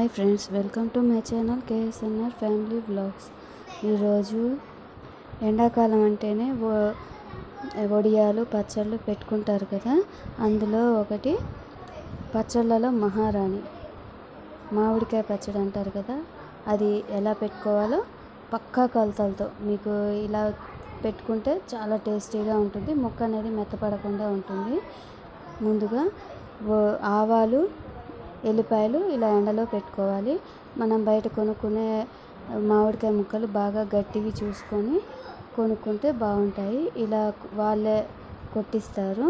hi friends welcome to my channel KSNR family vlogs ఈరోజు ఎండాకాలం అంటేనే వ- వడియాలు పచ్చళ్ళు పెట్టుకుంటారు కదా అందులో ఒకటి పచ్చళ్ళలో మహారాణి మామిడికాయ పచ్చడి అంటారు కదా అది ఎలా పెట్టుకోవాలో పక్కా కొలతలతో మీకు ఇలా పెట్టుకుంటే చాలా టేస్టీగా ఉంటుంది ముక్క అనేది మెత్తపడకుండా ఉంటుంది ముందుగా వ- ఆవాలు ఎల్లిపాయలు ఇలా ఎండలో పెట్టుకోవాలి మనం బయట కొనుక్కునే మామిడికాయ ముక్కలు బాగా గట్టివి చూసుకొని కొనుక్కుంటే బాగుంటాయి ఇలా వాళ్ళే కొట్టిస్తారు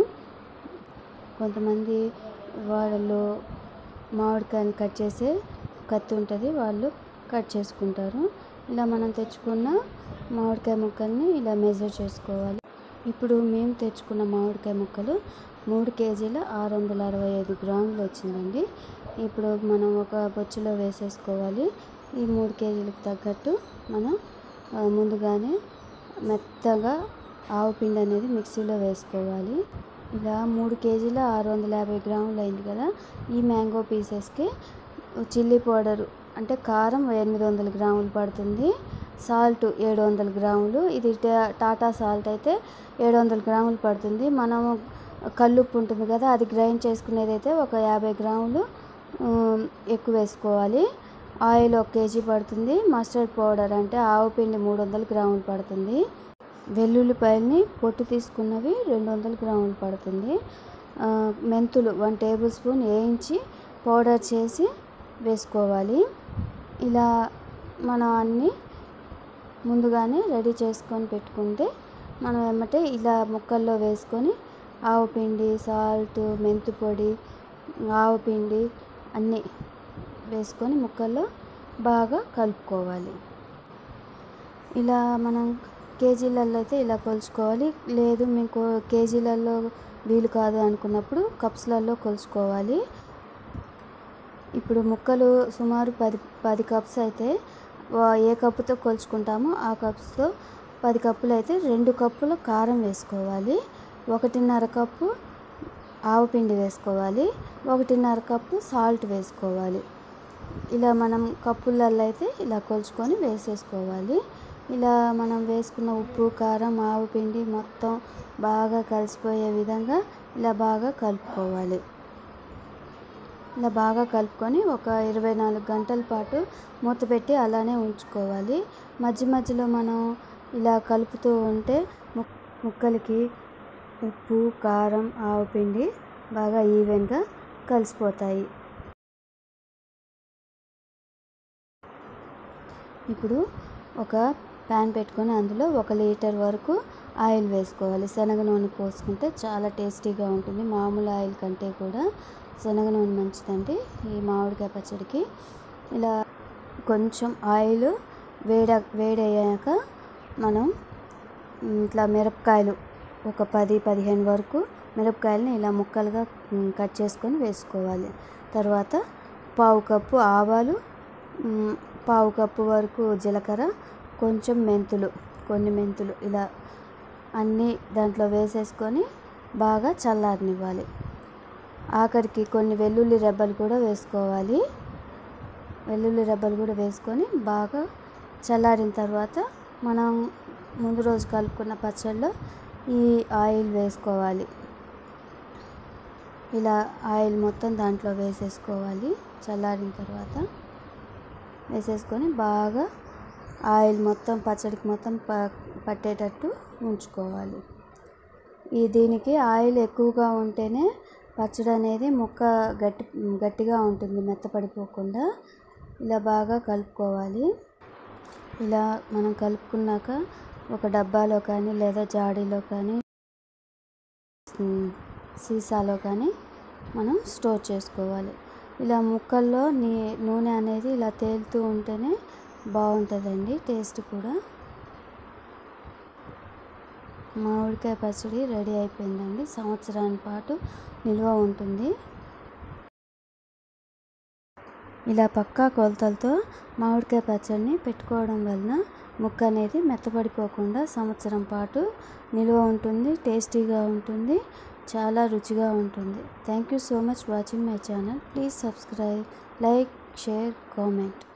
కొంతమంది వాళ్ళు మామిడికాయని కట్ చేసే కత్తి ఉంటుంది వాళ్ళు కట్ చేసుకుంటారు ఇలా మనం తెచ్చుకున్న మామిడికాయ ముక్కల్ని ఇలా మెజర్ చేసుకోవాలి ఇప్పుడు మేము తెచ్చుకున్న మామిడికాయ ముక్కలు మూడు కేజీల ఆరు వందల అరవై ఐదు గ్రాములు వచ్చిందండి ఇప్పుడు మనం ఒక బొచ్చులో వేసేసుకోవాలి ఈ మూడు కేజీలకు తగ్గట్టు మనం ఆ, ముందుగానే మెత్తగా ఆవు పిండి అనేది మిక్సీలో వేసుకోవాలి ఇలా మూడు కేజీల ఆరు వందల యాభై గ్రాములు అయింది కదా ఈ మ్యాంగో పీసెస్కి చిల్లీ పౌడరు అంటే కారం ఎనిమిది వందల గ్రాములు పడుతుంది సాల్ట్ ఏడు వందల గ్రాములు ఇది టా- టాటా సాల్ట్ అయితే ఏడు వందల గ్రాములు పడుతుంది మనము కల్లుప్పు ఉంటుంది కదా అది గ్రైండ్ చేసుకునేది అయితే ఒక యాభై గ్రాములు ఉమ్, ఎక్కువ వేసుకోవాలి ఆయిల్ ఒక కేజీ పడుతుంది మస్టర్డ్ పౌడర్ అంటే ఆవు పిండి మూడు వందల గ్రాములు పడుతుంది వెల్లుల్లిపాయల్ని పొట్టు తీసుకున్నవి రెండు వందల గ్రాములు పడుతుంది ఆ, మెంతులు వన్ టేబుల్ స్పూన్ వేయించి పౌడర్ చేసి వేసుకోవాలి ఇలా మనం అన్నీ ముందుగానే రెడీ చేసుకొని పెట్టుకుంటే మనం ఏమంటే ఇలా ముక్కల్లో వేసుకొని ఆవు పిండి సాల్ట్ మెంతు పొడి ఆవు పిండి అన్నీ వేసుకొని ముక్కల్లో బాగా కలుపుకోవాలి ఇలా మనం కేజీలలో అయితే ఇలా కొలుచుకోవాలి లేదు మీకు కేజీలలో వీలు కాదు అనుకున్నప్పుడు కప్స్లలో కొలుచుకోవాలి ఇప్పుడు ముక్కలు సుమారు పది పది కప్స్ అయితే వా- ఏ కప్పుతో కొలుచుకుంటామో ఆ కప్స్తో పది కప్పులు అయితే రెండు కప్పులు కారం వేసుకోవాలి ఒకటిన్నర కప్పు ఆవు పిండి వేసుకోవాలి ఒకటిన్నర కప్పు సాల్ట్ వేసుకోవాలి ఇలా మనం కప్పులలో అయితే ఇలా కొలుచుకొని వేసేసుకోవాలి ఇలా మనం వేసుకున్న ఉప్పు కారం ఆవు పిండి మొత్తం బాగా కలిసిపోయే విధంగా ఇలా బాగా కలుపుకోవాలి ఇలా బాగా కలుపుకొని ఒక ఇరవై నాలుగు గంటల పాటు మూత పెట్టి అలానే ఉంచుకోవాలి మధ్య మధ్యలో మనం ఇలా కలుపుతూ ఉంటే ముక్- ముక్కలకి ఉప్పు కారం ఆవు పిండి బాగా ఈవెన్గా కలిసిపోతాయి ఇప్పుడు ఒక ప్యాన్ పెట్టుకొని అందులో ఒక లీటర్ వరకు ఆయిల్ వేసుకోవాలి శనగ నూనె పోసుకుంటే చాలా టేస్టీగా ఉంటుంది మామూలు ఆయిల్ కంటే కూడా శనగ నూనె మంచిదండి ఈ మామిడికాయ పచ్చడికి ఇలా కొంచెం ఆయిల్ వేడ వేడయ్యాక మనం ఇట్లా మిరపకాయలు ఒక పది పదిహేను వరకు మిరపకాయలని ఇలా ముక్కలుగా మ్, కట్ చేసుకొని వేసుకోవాలి తర్వాత పావు కప్పు ఆవాలు మ్, పావు కప్పు వరకు జీలకర్ర కొంచెం మెంతులు కొన్ని మెంతులు ఇలా అన్నీ దాంట్లో వేసేసుకొని బాగా చల్లారనివ్వాలి ఆఖరికి కొన్ని వెల్లుల్లి రెబ్బలు కూడా వేసుకోవాలి వెల్లుల్లి రెబ్బలు కూడా వేసుకొని బాగా చల్లారిన తర్వాత మనం ముందు రోజు కలుపుకున్న పచ్చళ్ళలో ఈ ఆయిల్ వేసుకోవాలి ఇలా ఆయిల్ మొత్తం దాంట్లో వేసేసుకోవాలి చల్లారిన తర్వాత వేసేసుకొని బాగా ఆయిల్ మొత్తం పచ్చడికి మొత్తం ప పట్టేటట్టు ఉంచుకోవాలి ఈ దీనికి ఆయిల్ ఎక్కువగా ఉంటేనే పచ్చడి అనేది ముక్క గట్టి గట్టిగా ఉంటుంది మెత్తపడిపోకుండా ఇలా బాగా కలుపుకోవాలి ఇలా మనం కలుపుకున్నాక ఒక డబ్బాలో కానీ లేదా జాడీలో కానీ ఉమ్, సీసాలో కానీ మనం స్టోర్ చేసుకోవాలి ఇలా ముక్కల్లో నీ నూనె అనేది ఇలా తేలుతూ ఉంటేనే బాగుంటుందండి టేస్ట్ కూడా మామిడికాయ పచ్చడి రెడీ అయిపోయిందండి సంవత్సరాని పాటు నిల్వ ఉంటుంది ఇలా పక్కా కొలతలతో మామిడికాయ పచ్చడిని పెట్టుకోవడం వలన ముక్క అనేది మెత్తపడిపోకుండా సంవత్సరం పాటు నిల్వ ఉంటుంది టేస్టీగా ఉంటుంది చాలా రుచిగా ఉంటుంది thank you so much watching my channel please subscribe like share comment